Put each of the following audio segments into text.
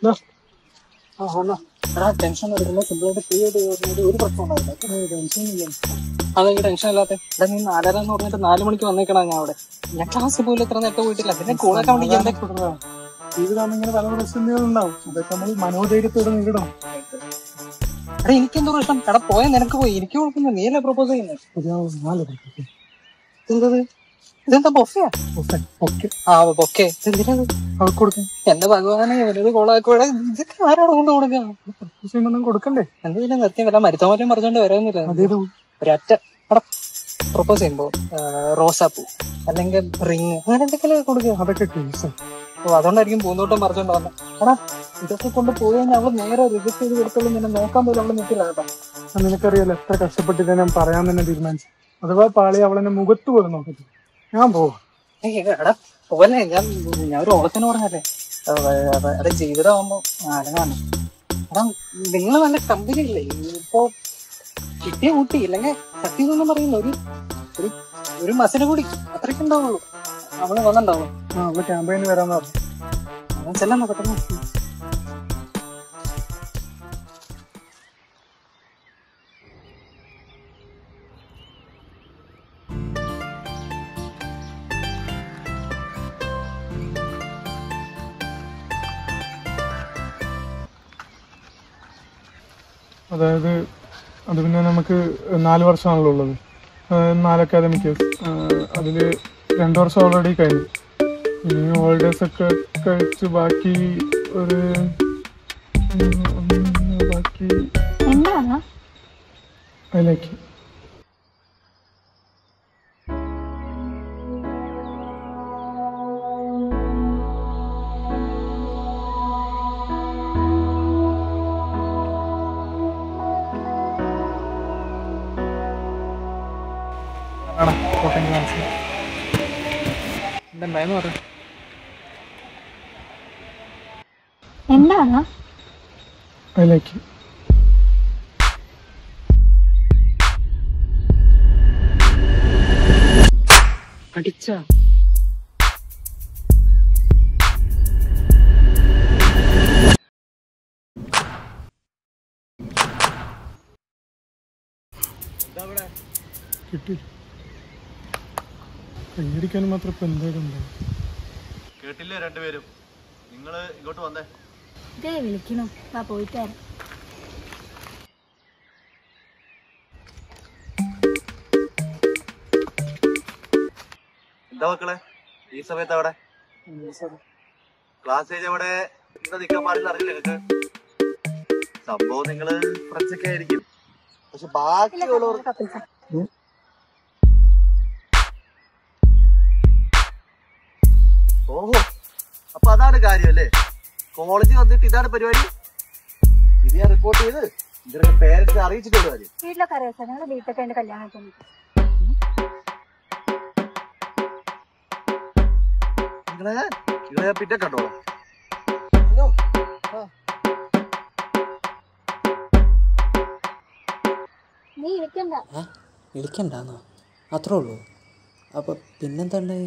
ആ എന്നാ എടാ ടെൻഷൻ എടുക്കുമ്പോ സിമ്പിളായിട്ട് ഫ്രീ ആയിട്ട് പറഞ്ഞാൽ ഒരു പ്രശ്നം ഉണ്ടാവില്ല ടെൻഷൻ ഇല്ല അതെങ്കിൽ ടെൻഷൻ ഇല്ലാത്ത എടാ നീ നാലര എന്ന് പറഞ്ഞിട്ട് നാല് മണിക്ക് വന്നേക്കണ ഞാൻ അവിടെ ഞാൻ ക്ലാസ്സിൽ പോലും ഇത്ര നേരത്തെ പോയിട്ടില്ല പിന്നെ കൂടെ വേണ്ടി എന്താ ജീവിതം ഇങ്ങനെ പല പ്രശ്നങ്ങളുണ്ടാവും അതൊക്കെ നമ്മൾ മനോധൈര്യത്തോടെ നേരിടണം എടാ എനിക്കെന്തോ പ്രശ്നം എടാ പോയ നിനക്ക് പോയി എനിക്ക് കുഴപ്പമില്ല നീ അല്ലേ പ്രപ്പോസ് ചെയ്യുന്നത് ശരിയാവും നാല് എന്തത് ഇതെന്താ ബൊഫയാ ഓക്കെ ആ ബൊക്കെ എന്തിനാ അവൾക്ക് കൊടുക്കാം എന്റെ ഭഗവാനെ ഇവനത് കോളാക്കൂടെ ഇതൊക്കെ ആരാണ് കൊണ്ട് കൊടുക്കുക ഒന്നും കൊടുക്കണ്ടേ എന്തെങ്കിലും നിർത്തിയ വല്ല മരുത്തോമറ്റം പറഞ്ഞോണ്ട് വരാന്നില്ല അതേതോ ഒരൊറ്റ എടാ പ്രപ്പോസ് ചെയ്യുമ്പോ ആ, റോസാപ്പൂ അല്ലെങ്കിൽ റിങ് അങ്ങനെ എന്തെങ്കിലും കൊടുക്കുക അതൊക്കെ കേസ് ഓ അതുകൊണ്ടായിരിക്കും പൂന്തോട്ടം പറിച്ചോണ്ട് വന്നത് എടാ ഇതൊക്കെ കൊണ്ട് പോയി കഴിഞ്ഞാൽ അവള് നേരെ റിജക്ട് ചെയ്ത് കൊടുത്തോളും നിന്നെ നോക്കാൻ പോലും അവള് നിൽക്കില്ല കേട്ടോ നിനക്കറിയാലോ എത്ര കഷ്ടപ്പെട്ടിട്ട് ഞാൻ പറയാൻ തന്നെ തീരുമാനിച്ചു അഥവാ പാളി അവളെന്നെ മുഖത്ത് പോലും നോക്കത്തില്ല ഞാൻ പോവാ ഏയ് എടാ പോലെ ഞാൻ ഞാൻ ഒരു ഓളത്തിന് പറഞ്ഞല്ലേ എടാ ജീവിതമാകുമ്പോ അടങ്ങാണ് എടാ നിങ്ങൾ നല്ല കമ്പനി ഇല്ലേ ഇപ്പോ കിട്ടിയ കൂട്ടി ഇല്ലെങ്കിൽ സത്യം ഒന്നും പറയുന്നു ഒരു ഒരു ഒരു മസിന് കൂടി അത്രയ്ക്ക് ഉണ്ടാവുള്ളൂ അവള് വന്നിണ്ടാവും ആ അവള് ക്യാമ്പയിന് വരാന്ന് പറഞ്ഞു ഞാൻ ചെല്ലാൻ നോക്കട്ടെ അതായത് അത് പിന്നെ നമുക്ക് നാല് വർഷമാണല്ലോ ഉള്ളത് അതായത് നാല് അക്കാദമിക് ഇയേഴ്സ് അതിൽ രണ്ട് വർഷം ഓൾറെഡി കഴിഞ്ഞു ഇനി ഹോളിഡേസ് ഒക്കെ കഴിച്ച് ബാക്കി ഒരു ഉം, ഒന്ന് ബാക്കി എന്താണ് അതിലേക്ക് എന്തായെന്ന് പറഞ്ഞു എന്താണ് അതിലേക്ക് അടിച്ച കിട്ടി കൈയടിക്കാൻ മാത്രം ഇപ്പം എന്തായാലും ഉണ്ടാവും കേട്ടില്ലേ രണ്ടുപേരും നിങ്ങൾ ഇങ്ങോട്ട് വന്നേ ഇതേ വിളിക്കണു വാ പോയിട്ട് വരാം എന്താ മക്കളെ ഈ സമയത്ത് അവിടെ ക്ലാസ് കഴിഞ്ഞ അവിടെ ഇന്ന് നിൽക്കാൻ പാടില്ല അറിയില്ല നിങ്ങൾക്ക് സംഭവം നിങ്ങള് ഫ്രണ്ട്സ് ഒക്കെ ആയിരിക്കും പക്ഷെ ബാക്കിയുള്ളവർ ഓഹോ അപ്പൊ അതാണ് കാര്യം അല്ലേ കോളേജിൽ വന്നിട്ട് ഇതാണ് പരിപാടി ഇത് ഞാൻ റിപ്പോർട്ട് ചെയ്ത് ഇവരുടെ പേരൻസിനെ അറിയിച്ചിട്ടുള്ള കാര്യം വീട്ടിലൊക്കെ അറിയാം സാർ ഞങ്ങൾ വീട്ടിലൊക്കെ എന്റെ കല്യാണം കഴിഞ്ഞു നിങ്ങളെ നിങ്ങളെ ഞാൻ പിന്നെ കണ്ടോളാം നീ ഇരിക്കണ്ട വിളിക്കണ്ടെന്നോ അത്രേ ഉള്ളൂ അപ്പൊ പിന്നെന്താണ്ട്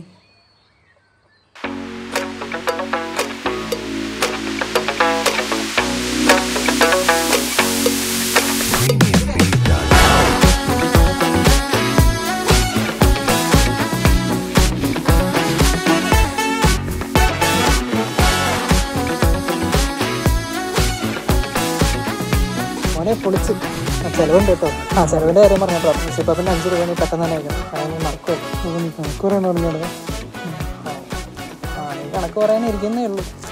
മോനെ പൊളിച്ച് ആ ചെലവുണ്ട് കേട്ടോ ആ ചെലവിന്റെ കാര്യം പറഞ്ഞോ പ്രിൻസിപ്പലിന്റെ അഞ്ച് രൂപ നീ പെട്ടെന്ന് തന്നെ അയക്കണം അതായത് നീ മറക്കുമല്ലോ അപ്പോൾ നീ കണക്ക് പറയാൻ പറഞ്ഞാൽ ആ നീ കണക്ക് പറയാനിരിക്കുന്നേ ഉള്ളൂ